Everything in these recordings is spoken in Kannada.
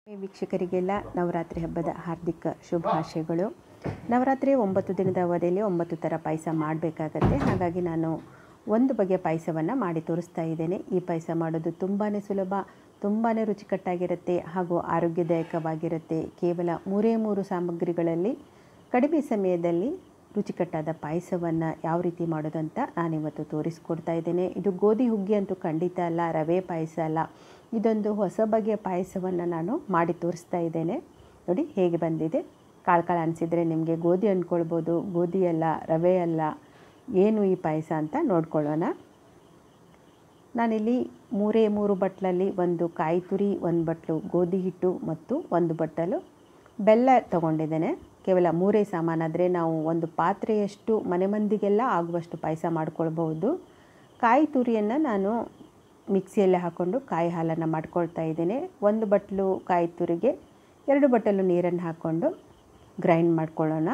ವೀಕ್ಷಕರಿಗೆಲ್ಲ ನವರಾತ್ರಿ ಹಬ್ಬದ ಹಾರ್ದಿಕ ಶುಭಾಶಯಗಳು ನವರಾತ್ರಿ ಒಂಬತ್ತು ದಿನದ ಅವಧಿಯಲ್ಲಿ ಒಂಬತ್ತು ಥರ ಪಾಯಸ ಮಾಡಬೇಕಾಗತ್ತೆ ಹಾಗಾಗಿ ನಾನು ಒಂದು ಬಗೆಯ ಪಾಯಸವನ್ನು ಮಾಡಿ ತೋರಿಸ್ತಾ ಇದ್ದೇನೆ ಈ ಪಾಯಸ ಮಾಡೋದು ತುಂಬಾ ಸುಲಭ ತುಂಬಾ ರುಚಿಕಟ್ಟಾಗಿರುತ್ತೆ ಹಾಗೂ ಆರೋಗ್ಯದಾಯಕವಾಗಿರುತ್ತೆ ಕೇವಲ ಮೂರೇ ಮೂರು ಸಾಮಗ್ರಿಗಳಲ್ಲಿ ಕಡಿಮೆ ಸಮಯದಲ್ಲಿ ರುಚಿಕಟ್ಟಾದ ಪಾಯಸವನ್ನು ಯಾವ ರೀತಿ ಮಾಡೋದಂತ ನಾನಿವತ್ತು ತೋರಿಸ್ಕೊಡ್ತಾ ಇದ್ದೇನೆ ಇದು ಗೋಧಿ ಹುಗ್ಗಿ ಅಂತೂ ಖಂಡಿತ ಅಲ್ಲ ರವೆ ಪಾಯಸ ಅಲ್ಲ ಇದೊಂದು ಹೊಸ ಬಗೆಯ ಪಾಯಸವನ್ನು ನಾನು ಮಾಡಿ ತೋರಿಸ್ತಾ ಇದ್ದೇನೆ ನೋಡಿ ಹೇಗೆ ಬಂದಿದೆ ಕಾಳು ಕಾಳು ಅನಿಸಿದರೆ ನಿಮಗೆ ಗೋಧಿ ಅಂದ್ಕೊಳ್ಬೋದು ಗೋಧಿ ಅಲ್ಲ ರವೆ ಅಲ್ಲ ಏನು ಈ ಪಾಯಸ ಅಂತ ನೋಡ್ಕೊಳ್ಳೋಣ ನಾನಿಲ್ಲಿ ಮೂರೇ ಮೂರು ಬಟ್ಲಲ್ಲಿ ಒಂದು ಕಾಯಿ ತುರಿ ಒಂದು ಬಟ್ಲು ಗೋಧಿ ಹಿಟ್ಟು ಮತ್ತು ಒಂದು ಬಟ್ಟಲು ಬೆಲ್ಲ ತಗೊಂಡಿದ್ದೇನೆ ಕೇವಲ ಮೂರೇ ಸಾಮಾನಾದರೆ ನಾವು ಒಂದು ಪಾತ್ರೆಯಷ್ಟು ಮನೆ ಮಂದಿಗೆಲ್ಲ ಆಗುವಷ್ಟು ಪಾಯಸ ಮಾಡ್ಕೊಳ್ಬಹುದು ಕಾಯಿ ತುರಿಯನ್ನು ನಾನು ಮಿಕ್ಸಿಯಲ್ಲೇ ಹಾಕ್ಕೊಂಡು ಕಾಯಿ ಹಾಲನ್ನು ಮಾಡ್ಕೊಳ್ತಾ ಇದ್ದೇನೆ ಒಂದು ಬಟ್ಲು ಕಾಯಿ ತುರಿಗೆ ಎರಡು ಬಟ್ಟಲು ನೀರನ್ನು ಹಾಕ್ಕೊಂಡು ಗ್ರೈಂಡ್ ಮಾಡ್ಕೊಳ್ಳೋಣ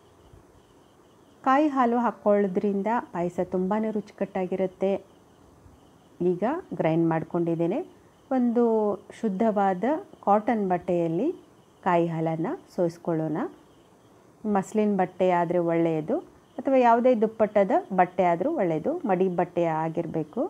ಕಾಯಿ ಹಾಲು ಹಾಕ್ಕೊಳ್ಳೋದ್ರಿಂದ ಪಾಯಸ ತುಂಬಾ ರುಚಿಕಟ್ಟಾಗಿರುತ್ತೆ ಈಗ ಗ್ರೈಂಡ್ ಮಾಡ್ಕೊಂಡಿದ್ದೇನೆ ಒಂದು ಶುದ್ಧವಾದ ಕಾಟನ್ ಬಟ್ಟೆಯಲ್ಲಿ ಕಾಯಿ ಹಾಲನ್ನು ಸೋಯಿಸ್ಕೊಳ್ಳೋಣ ಮಸ್ಲಿನ್ ಬಟ್ಟೆ ಆದರೆ ಒಳ್ಳೆಯದು ಅಥವಾ ಯಾವುದೇ ದುಪ್ಪಟ್ಟದ ಬಟ್ಟೆ ಆದರೂ ಒಳ್ಳೆಯದು ಮಡಿ ಬಟ್ಟೆ ಆಗಿರಬೇಕು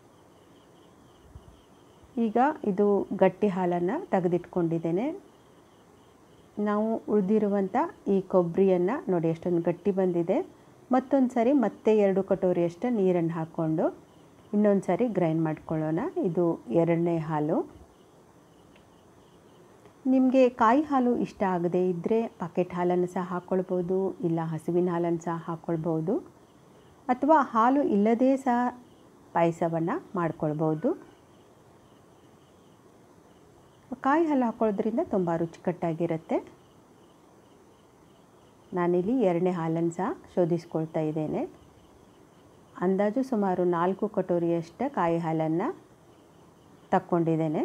ಈಗ ಇದು ಗಟ್ಟಿ ಹಾಲನ್ನು ತೆಗೆದಿಟ್ಕೊಂಡಿದ್ದೇನೆ ನಾವು ಉಳಿದಿರುವಂಥ ಈ ಕೊಬ್ಬರಿಯನ್ನು ನೋಡಿ ಎಷ್ಟೊಂದು ಗಟ್ಟಿ ಬಂದಿದೆ ಮತ್ತೊಂದು ಸಾರಿ ಮತ್ತೆ ಎರಡು ಕಟೋರಿಯಷ್ಟು ನೀರನ್ನು ಹಾಕ್ಕೊಂಡು ಇನ್ನೊಂದು ಸಾರಿ ಗ್ರೈಂಡ್ ಮಾಡ್ಕೊಳ್ಳೋಣ ಇದು ಎರಡನೇ ಹಾಲು ನಿಮಗೆ ಕಾಯಿ ಹಾಲು ಇಷ್ಟ ಆಗದೇ ಇದ್ದರೆ ಪಾಕೆಟ್ ಹಾಲನ್ನು ಸಹ ಹಾಕ್ಕೊಳ್ಬೋದು ಇಲ್ಲ ಹಸುವಿನ ಹಾಲನ್ನು ಸಹ ಹಾಕ್ಕೊಳ್ಬೋದು ಅಥವಾ ಹಾಲು ಇಲ್ಲದೇ ಸಹ ಪಾಯಸವನ್ನು ಮಾಡ್ಕೊಳ್ಬೋದು ಕಾಯಿ ಹಾಲು ಹಾಕ್ಕೊಳ್ಳೋದ್ರಿಂದ ತುಂಬ ರುಚಿಕಟ್ಟಾಗಿರುತ್ತೆ ನಾನಿಲ್ಲಿ ಎರಡನೇ ಹಾಲನ್ನು ಸಹ ಶೋಧಿಸ್ಕೊಳ್ತಾ ಇದ್ದೇನೆ ಅಂದಾಜು ಸುಮಾರು ನಾಲ್ಕು ಕಟೋರಿಯಷ್ಟು ಕಾಯಿ ಹಾಲನ್ನು ತಕ್ಕೊಂಡಿದ್ದೇನೆ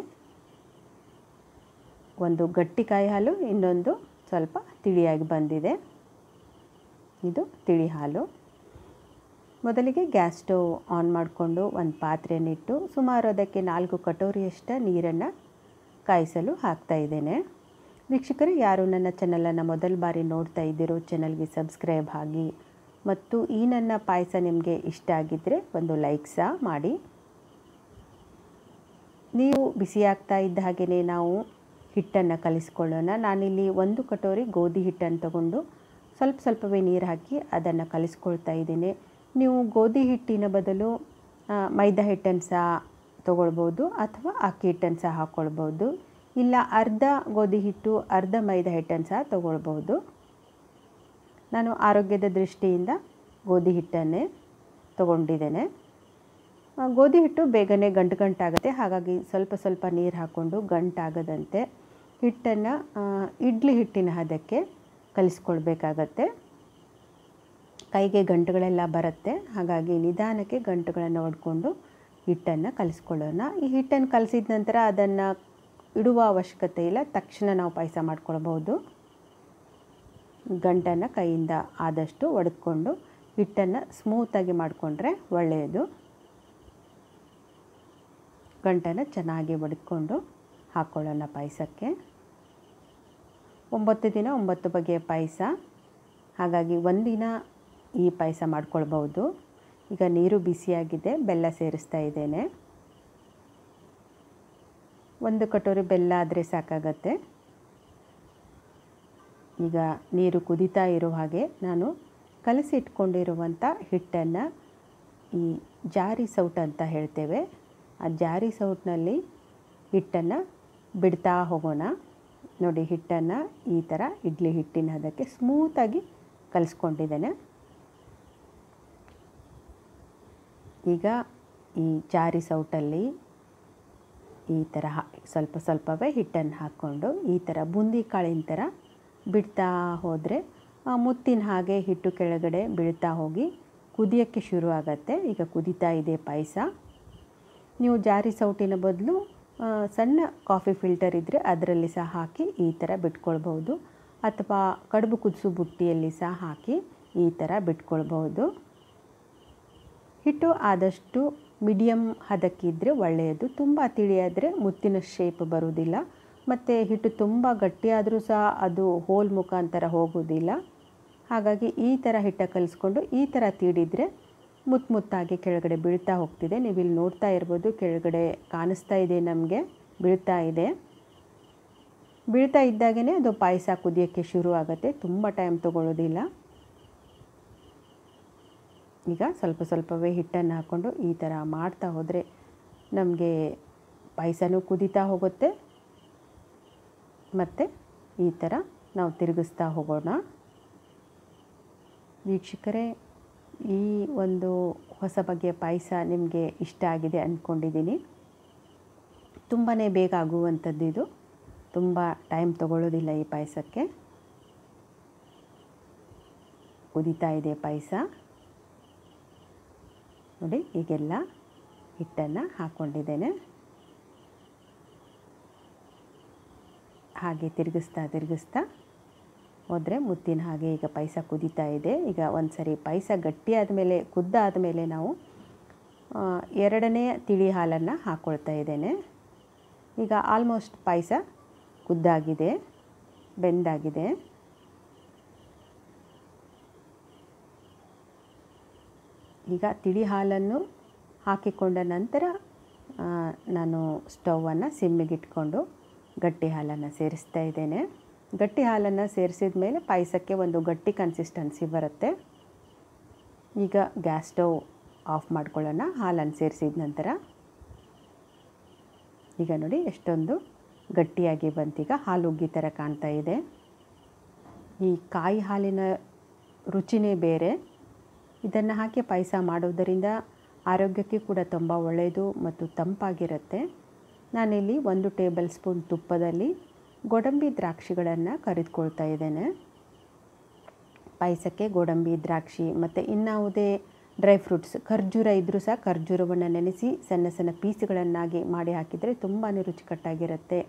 ಒಂದು ಗಟ್ಟಿ ಕಾಯಿ ಹಾಲು ಇನ್ನೊಂದು ಸ್ವಲ್ಪ ತಿಳಿಯಾಗಿ ಬಂದಿದೆ ಇದು ತಿಳಿ ಹಾಲು ಮೊದಲಿಗೆ ಗ್ಯಾಸ್ ಸ್ಟವ್ ಆನ್ ಮಾಡಿಕೊಂಡು ಒಂದು ಪಾತ್ರೆಯನ್ನಿಟ್ಟು ಸುಮಾರು ಅದಕ್ಕೆ ನಾಲ್ಕು ಕಟೋರಿಯಷ್ಟು ನೀರನ್ನು ಕಾಯಿಸಲು ಹಾಕ್ತಾ ಇದ್ದೇನೆ ವೀಕ್ಷಕರು ಯಾರು ನನ್ನ ಚಾನಲನ್ನು ಮೊದಲ ಬಾರಿ ನೋಡ್ತಾ ಇದ್ದೀರೋ ಚಾನಲ್ಗೆ ಸಬ್ಸ್ಕ್ರೈಬ್ ಆಗಿ ಮತ್ತು ಈ ನನ್ನ ಪಾಯಸ ನಿಮಗೆ ಇಷ್ಟ ಆಗಿದ್ದರೆ ಒಂದು ಲೈಕ್ ಸಹ ಮಾಡಿ ನೀವು ಬಿಸಿಯಾಗ್ತಾ ಇದ್ದ ಹಾಗೆಯೇ ನಾವು ಹಿಟ್ಟನ್ನು ಕಲಿಸ್ಕೊಳ್ಳೋಣ ನಾನಿಲ್ಲಿ ಒಂದು ಕಟೋರಿ ಗೋಧಿ ಹಿಟ್ಟನ್ನು ತಗೊಂಡು ಸ್ವಲ್ಪ ಸ್ವಲ್ಪವೇ ನೀರು ಹಾಕಿ ಅದನ್ನು ಕಲಿಸ್ಕೊಳ್ತಾ ಇದ್ದೀನಿ ನೀವು ಗೋಧಿ ಹಿಟ್ಟಿನ ಬದಲು ಮೈದಾ ಹಿಟ್ಟನ್ನು ಸಹ ತೊಗೊಳ್ಬೋದು ಅಥವಾ ಅಕ್ಕಿ ಹಿಟ್ಟನ್ನು ಸಹ ಹಾಕ್ಕೊಳ್ಬೋದು ಇಲ್ಲ ಅರ್ಧ ಗೋಧಿ ಹಿಟ್ಟು ಅರ್ಧ ಮೈದಾ ಹಿಟ್ಟನ್ನು ಸಹ ತೊಗೊಳ್ಬೋದು ನಾನು ಆರೋಗ್ಯದ ದೃಷ್ಟಿಯಿಂದ ಗೋಧಿ ಹಿಟ್ಟನ್ನೇ ತೊಗೊಂಡಿದ್ದೇನೆ ಗೋಧಿ ಹಿಟ್ಟು ಬೇಗನೆ ಗಂಟು ಗಂಟಾಗುತ್ತೆ ಹಾಗಾಗಿ ಸ್ವಲ್ಪ ಸ್ವಲ್ಪ ನೀರು ಹಾಕ್ಕೊಂಡು ಗಂಟಾಗದಂತೆ ಹಿಟ್ಟನ್ನು ಇಡ್ಲಿ ಹಿಟ್ಟಿನ ಹದಕ್ಕೆ ಕಲಿಸ್ಕೊಳ್ಬೇಕಾಗತ್ತೆ ಕೈಗೆ ಗಂಟುಗಳೆಲ್ಲ ಬರುತ್ತೆ ಹಾಗಾಗಿ ನಿಧಾನಕ್ಕೆ ಗಂಟುಗಳನ್ನು ಹೊಡ್ಕೊಂಡು ಹಿಟ್ಟನ್ನು ಕಲಿಸ್ಕೊಳ್ಳೋಣ ಈ ಹಿಟ್ಟನ್ನು ಕಲಸಿದ ನಂತರ ಅದನ್ನು ಇಡುವ ಅವಶ್ಯಕತೆ ಇಲ್ಲ ತಕ್ಷಣ ನಾವು ಪಾಯಸ ಮಾಡ್ಕೊಳ್ಬೋದು ಗಂಟನ್ನು ಕೈಯಿಂದ ಆದಷ್ಟು ಒಡೆದುಕೊಂಡು ಹಿಟ್ಟನ್ನು ಸ್ಮೂತಾಗಿ ಮಾಡಿಕೊಂಡ್ರೆ ಒಳ್ಳೆಯದು ಗಂಟನ್ನು ಚೆನ್ನಾಗಿ ಒಡೆದುಕೊಂಡು ಹಾಕ್ಕೊಳ್ಳೋಣ ಪಾಯಸಕ್ಕೆ ಒಂಬತ್ತು ದಿನ ಒಂಬತ್ತು ಬಗೆಯ ಪಾಯಸ ಹಾಗಾಗಿ ಒಂದಿನ ಈ ಪಾಯಸ ಮಾಡ್ಕೊಳ್ಬೋದು ಈಗ ನೀರು ಬಿಸಿಯಾಗಿದೆ ಬೆಲ್ಲ ಸೇರಿಸ್ತಾ ಇದ್ದೇನೆ ಒಂದು ಕಟೋರಿ ಬೆಲ್ಲ ಆದರೆ ಸಾಕಾಗತ್ತೆ ಈಗ ನೀರು ಕುದೀತಾ ಇರೋ ಹಾಗೆ ನಾನು ಕಲಸಿಟ್ಕೊಂಡಿರುವಂಥ ಹಿಟ್ಟನ್ನು ಈ ಜಾರಿ ಸೌಟ್ ಅಂತ ಹೇಳ್ತೇವೆ ಆ ಜಾರಿ ಸೌಟ್ನಲ್ಲಿ ಹಿಟ್ಟನ್ನು ಬಿಡ್ತಾ ಹೋಗೋಣ ನೋಡಿ ಹಿಟ್ಟನ್ನು ಈ ಥರ ಇಡ್ಲಿ ಹಿಟ್ಟಿನ ಹದಕ್ಕೆ ಸ್ಮೂತಾಗಿ ಕಲಿಸ್ಕೊಂಡಿದ್ದೇನೆ ಈಗ ಈ ಜಾರಿ ಸೌಟಲ್ಲಿ ಈ ಥರ ಸ್ವಲ್ಪ ಸ್ವಲ್ಪವೇ ಹಿಟ್ಟನ್ನು ಹಾಕ್ಕೊಂಡು ಈ ಥರ ಬೂಂದಿ ಕಾಳಿನ ಥರ ಬಿಡ್ತಾ ಹೋದರೆ ಮುತ್ತಿನ ಹಾಗೆ ಹಿಟ್ಟು ಕೆಳಗಡೆ ಬೀಳ್ತಾ ಹೋಗಿ ಕುದಿಯೋಕ್ಕೆ ಶುರು ಆಗತ್ತೆ ಈಗ ಕುದೀತಾ ಇದೆ ಪಾಯಸ ನೀವು ಜಾರಿ ಸೌಟಿನ ಬದಲು ಸಣ್ಣ ಕಾಫಿ ಫಿಲ್ಟರ್ ಇದ್ದರೆ ಅದರಲ್ಲಿ ಸಹ ಹಾಕಿ ಈ ಥರ ಬಿಟ್ಕೊಳ್ಬೋದು ಅಥವಾ ಕಡುಬು ಕುದಿಸು ಬುಟ್ಟಿಯಲ್ಲಿ ಸಹ ಹಾಕಿ ಈ ಥರ ಬಿಟ್ಕೊಳ್ಬೋದು ಹಿಟ್ಟು ಆದಷ್ಟು ಮೀಡಿಯಮ್ ಹದಕ್ಕಿದ್ದರೆ ಒಳ್ಳೆಯದು ತುಂಬ ತಿಳಿಯಾದರೆ ಮುತ್ತಿನ ಶೇಪ್ ಬರುವುದಿಲ್ಲ ಮತ್ತು ಹಿಟ್ಟು ತುಂಬ ಗಟ್ಟಿಯಾದರೂ ಸಹ ಅದು ಹೋಲ್ ಮುಖಾಂತರ ಹೋಗೋದಿಲ್ಲ ಹಾಗಾಗಿ ಈ ಥರ ಹಿಟ್ಟ ಕಲಿಸ್ಕೊಂಡು ಈ ಥರ ತೀಡಿದರೆ ಮುತ್ತು ಮುತ್ತಾಗಿ ಕೆಳಗಡೆ ಬೀಳ್ತಾ ಹೋಗ್ತಿದೆ ನೀವು ಇಲ್ಲಿ ನೋಡ್ತಾ ಇರ್ಬೋದು ಕೆಳಗಡೆ ಕಾಣಿಸ್ತಾ ಇದೆ ನಮಗೆ ಬೀಳ್ತಾ ಇದೆ ಬೀಳ್ತಾ ಇದ್ದಾಗೇ ಅದು ಪಾಯಸ ಕುದಿಯೋಕ್ಕೆ ಶುರು ಆಗುತ್ತೆ ತುಂಬ ಟೈಮ್ ತೊಗೊಳ್ಳೋದಿಲ್ಲ ಈಗ ಸ್ವಲ್ಪ ಸ್ವಲ್ಪವೇ ಹಿಟ್ಟನ್ನು ಹಾಕ್ಕೊಂಡು ಈ ಥರ ಮಾಡ್ತಾ ಹೋದರೆ ನಮಗೆ ಪಾಯಸನೂ ಕುದೀತಾ ಹೋಗುತ್ತೆ ಮತ್ತು ಈ ಥರ ನಾವು ತಿರುಗಿಸ್ತಾ ಹೋಗೋಣ ವೀಕ್ಷಕರೇ ಈ ಒಂದು ಹೊಸ ಬಗೆಯ ಪಾಯಸ ನಿಮಗೆ ಇಷ್ಟ ಆಗಿದೆ ಅಂದ್ಕೊಂಡಿದ್ದೀನಿ ತುಂಬಾ ಬೇಗ ಆಗುವಂಥದ್ದು ಇದು ತುಂಬ ಟೈಮ್ ತಗೊಳ್ಳೋದಿಲ್ಲ ಈ ಪಾಯಸಕ್ಕೆ ಕುದೀತಾ ಇದೆ ಪಾಯಸ ನೋಡಿ ಈಗೆಲ್ಲ ಹಿಟ್ಟನ್ನು ಹಾಕ್ಕೊಂಡಿದ್ದೇನೆ ಹಾಗೆ ತಿರುಗಿಸ್ತಾ ತಿರುಗಿಸ್ತಾ ಹೋದರೆ ಮುತ್ತಿನ ಹಾಗೆ ಈಗ ಪಾಯಸ ಕುದೀತಾ ಇದೆ ಈಗ ಒಂದು ಸರಿ ಪಾಯಸ ಗಟ್ಟಿಯಾದ ಮೇಲೆ ಕುದ್ದಾದ ಮೇಲೆ ನಾವು ಎರಡನೇ ತಿಳಿ ಹಾಲನ್ನು ಹಾಕ್ಕೊಳ್ತಾ ಇದ್ದೇನೆ ಈಗ ಆಲ್ಮೋಸ್ಟ್ ಪಾಯಸ ಕುದ್ದಾಗಿದೆ ಬೆಂದಾಗಿದೆ ಈಗ ತಿಳಿ ಹಾಲನ್ನು ಹಾಕಿಕೊಂಡ ನಂತರ ನಾನು ಸ್ಟವನ್ನು ಸಿಮ್ಮಿಗಿಟ್ಕೊಂಡು ಗಟ್ಟಿ ಹಾಲನ್ನು ಸೇರಿಸ್ತಾ ಇದ್ದೇನೆ ಗಟ್ಟಿ ಹಾಲನ್ನು ಸೇರಿಸಿದ ಮೇಲೆ ಪಾಯಸಕ್ಕೆ ಒಂದು ಗಟ್ಟಿ ಕನ್ಸಿಸ್ಟೆನ್ಸಿ ಬರುತ್ತೆ ಈಗ ಗ್ಯಾಸ್ ಸ್ಟವ್ ಆಫ್ ಮಾಡ್ಕೊಳ್ಳೋಣ ಹಾಲನ್ನು ಸೇರಿಸಿದ ನಂತರ ಈಗ ನೋಡಿ ಎಷ್ಟೊಂದು ಗಟ್ಟಿಯಾಗಿ ಬಂತೀಗ ಹಾಲು ಉಗ್ಗಿ ಥರ ಕಾಣ್ತಾ ಇದೆ ಈ ಕಾಯಿ ಹಾಲಿನ ರುಚಿನೇ ಬೇರೆ ಇದನ್ನು ಹಾಕಿ ಪಾಯಸ ಮಾಡೋದರಿಂದ ಆರೋಗ್ಯಕ್ಕೆ ಕೂಡ ತುಂಬ ಒಳ್ಳೆಯದು ಮತ್ತು ತಂಪಾಗಿರುತ್ತೆ ನಾನಿಲ್ಲಿ ಒಂದು ಟೇಬಲ್ ಸ್ಪೂನ್ ತುಪ್ಪದಲ್ಲಿ ಗೋಡಂಬಿ ದ್ರಾಕ್ಷಿಗಳನ್ನು ಕರಿದುಕೊಳ್ತಾ ಇದ್ದೇನೆ ಪಾಯಸಕ್ಕೆ ಗೋಡಂಬಿ ದ್ರಾಕ್ಷಿ ಮತ್ತು ಇನ್ಯಾವುದೇ ಡ್ರೈ ಫ್ರೂಟ್ಸ್ ಖರ್ಜೂರ ಇದ್ದರೂ ಸಹ ಖರ್ಜೂರವನ್ನು ನೆನೆಸಿ ಸಣ್ಣ ಸಣ್ಣ ಪೀಸ್ಗಳನ್ನಾಗಿ ಮಾಡಿ ಹಾಕಿದರೆ ತುಂಬಾ ರುಚಿಕಟ್ಟಾಗಿರುತ್ತೆ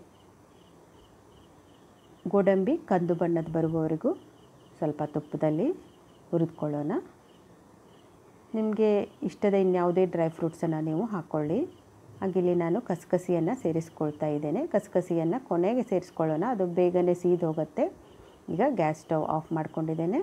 ಗೋಡಂಬಿ ಕಂದು ಬಣ್ಣದ ಬರುವವರೆಗೂ ಸ್ವಲ್ಪ ತುಪ್ಪದಲ್ಲಿ ಹುರಿದುಕೊಳ್ಳೋಣ ನಿಮಗೆ ಇಷ್ಟದ ಇನ್ಯಾವುದೇ ಡ್ರೈ ಫ್ರೂಟ್ಸನ್ನು ನೀವು ಹಾಕ್ಕೊಳ್ಳಿ ಹಾಗಿಲ್ಲಿ ನಾನು ಕಸಕಸಿಯನ್ನು ಸೇರಿಸ್ಕೊಳ್ತಾ ಇದ್ದೇನೆ ಕಸಕಸಿಯನ್ನು ಕೊನೆಗೆ ಸೇರಿಸ್ಕೊಳ್ಳೋಣ ಅದು ಬೇಗನೆ ಸೀದು ಹೋಗುತ್ತೆ ಈಗ ಗ್ಯಾಸ್ ಸ್ಟವ್ ಆಫ್ ಮಾಡ್ಕೊಂಡಿದ್ದೇನೆ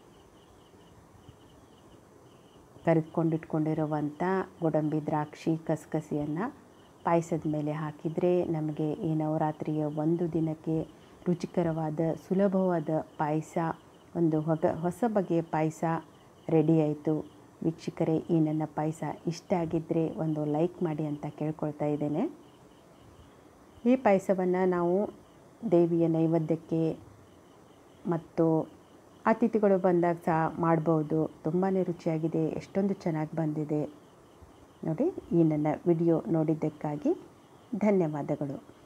ಕರಿದುಕೊಂಡಿಟ್ಕೊಂಡಿರುವಂಥ ಗೋಡಂಬಿ ದ್ರಾಕ್ಷಿ ಕಸಕಸಿಯನ್ನು ಪಾಯಸದ ಮೇಲೆ ಹಾಕಿದರೆ ನಮಗೆ ಈ ನವರಾತ್ರಿಯ ಒಂದು ದಿನಕ್ಕೆ ರುಚಿಕರವಾದ ಸುಲಭವಾದ ಪಾಯಸ ಒಂದು ಹೊಗ ಹೊಸ ಬಗೆಯ ಪಾಯಸ ರೆಡಿ ಆಯಿತು ವೀಕ್ಷಕರೇ ಈ ನನ್ನ ಪಾಯಸ ಇಷ್ಟ ಆಗಿದ್ದರೆ ಒಂದು ಲೈಕ್ ಮಾಡಿ ಅಂತ ಕೇಳ್ಕೊಳ್ತಾ ಇದ್ದೇನೆ ಈ ಪಾಯಸವನ್ನು ನಾವು ದೇವಿಯ ನೈವೇದ್ಯಕ್ಕೆ ಮತ್ತು ಅತಿಥಿಗಳು ಬಂದಾಗ ಸಹ ಮಾಡ್ಬೋದು ತುಂಬಾ ರುಚಿಯಾಗಿದೆ ಎಷ್ಟೊಂದು ಚೆನ್ನಾಗಿ ಬಂದಿದೆ ನೋಡಿ ಈ ನನ್ನ ವಿಡಿಯೋ ನೋಡಿದ್ದಕ್ಕಾಗಿ ಧನ್ಯವಾದಗಳು